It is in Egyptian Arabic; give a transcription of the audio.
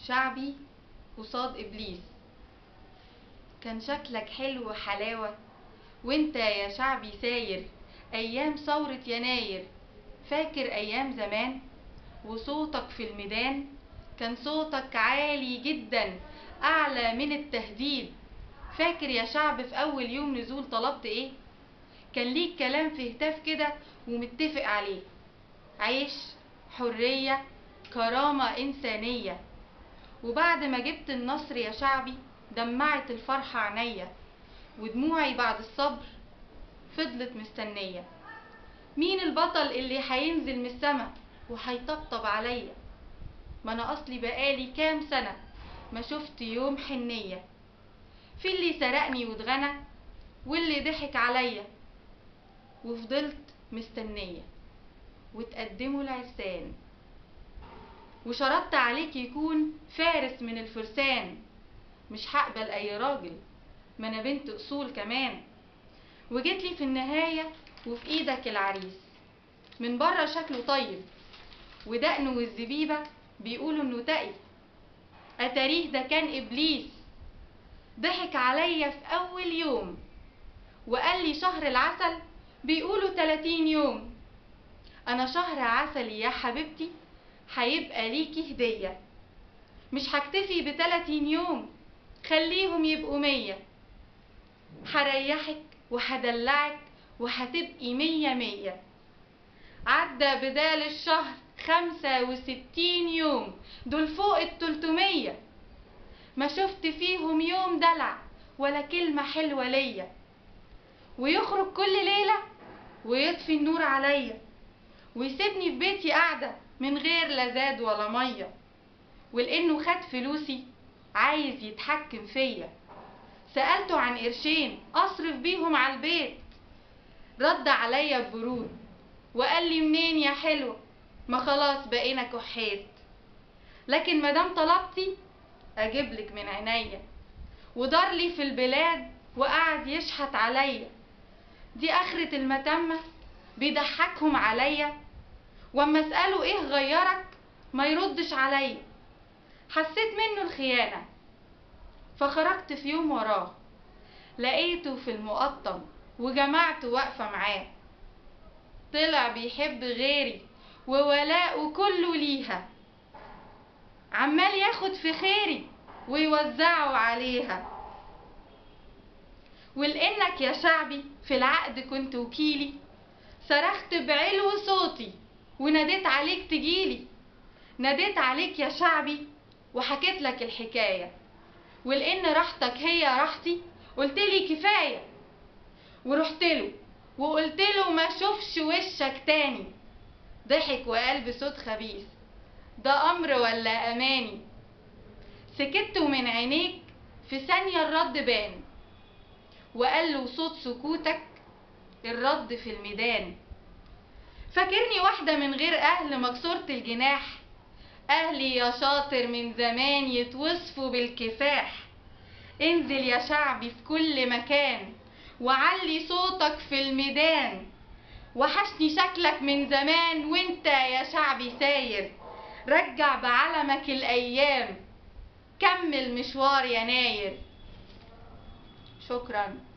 شعبي قصاد إبليس كان شكلك حلو حلاوة وانت يا شعبي ساير أيام ثورة يناير فاكر أيام زمان وصوتك في الميدان كان صوتك عالي جدا أعلى من التهديد فاكر يا شعب في أول يوم نزول طلبت إيه كان ليك كلام في هتاف كده ومتفق عليه عيش حرية كرامة إنسانية وبعد ما جبت النصر يا شعبي دمعت الفرحة عينيا ودموعي بعد الصبر فضلت مستنية مين البطل اللي هينزل من السما وهيطبطب عليا ما انا اصلي بقالي كام سنة ما شفت يوم حنية في اللي سرقني واتغنى واللي ضحك عليا وفضلت مستنية وتقدموا العرسان وشرطت عليك يكون فارس من الفرسان مش هقبل اي راجل ما انا بنت اصول كمان وجيت لي في النهاية وفي ايدك العريس من بره شكله طيب ودقنه والزبيبة بيقولوا انه تقي اتاريه ده كان ابليس ضحك عليا في اول يوم وقال لي شهر العسل بيقولوا 30 يوم انا شهر عسلي يا حبيبتي هيبقى ليكي هدية مش هكتفي بتلاتين يوم خليهم يبقوا مية هريحك وهدلعك وهتبقي مية مية عدى بدال الشهر خمسة وستين يوم دول فوق التلتمية ما شفت فيهم يوم دلع ولا كلمة حلوة ليا ويخرج كل ليلة ويطفي النور عليا ويسيبني في بيتي قاعدة من غير لا زاد ولا مية ولأنه خد فلوسي عايز يتحكم فيا سألته عن قرشين أصرف بيهم على البيت رد عليا ببرود وقال لي منين يا حلوة ما خلاص بقينا كحيت لكن مادام طلبتي أجيبلك من عينيا ودار لي في البلاد وقعد يشحت عليا دي آخرة المتمة بيضحكهم عليا واما اساله ايه غيرك ما يردش عليا حسيت منه الخيانة فخرجت في يوم وراه لقيته في المقطم وجمعت واقفة معاه طلع بيحب غيري وولاؤه كله ليها عمال ياخد في خيري ويوزعه عليها ولانك يا شعبي في العقد كنت وكيلي صرخت بعلو صوتي وناديت عليك تجيلي ناديت عليك يا شعبي وحكيت لك الحكاية ولأن راحتك هي راحتي قلت لي كفاية ورحت له وقلت له ما شوفش وشك تاني ضحك وقال بصوت خبيث ده أمر ولا أماني سكت ومن عينيك في ثانية الرد بان وقال له صوت سكوتك الرد في الميدان فاكرني واحدة من غير أهل مكسورة الجناح أهلي يا شاطر من زمان يتوصفوا بالكفاح انزل يا شعبي في كل مكان وعلي صوتك في الميدان وحشني شكلك من زمان وانت يا شعبي ساير رجع بعلمك الأيام كمل مشوار يناير شكراً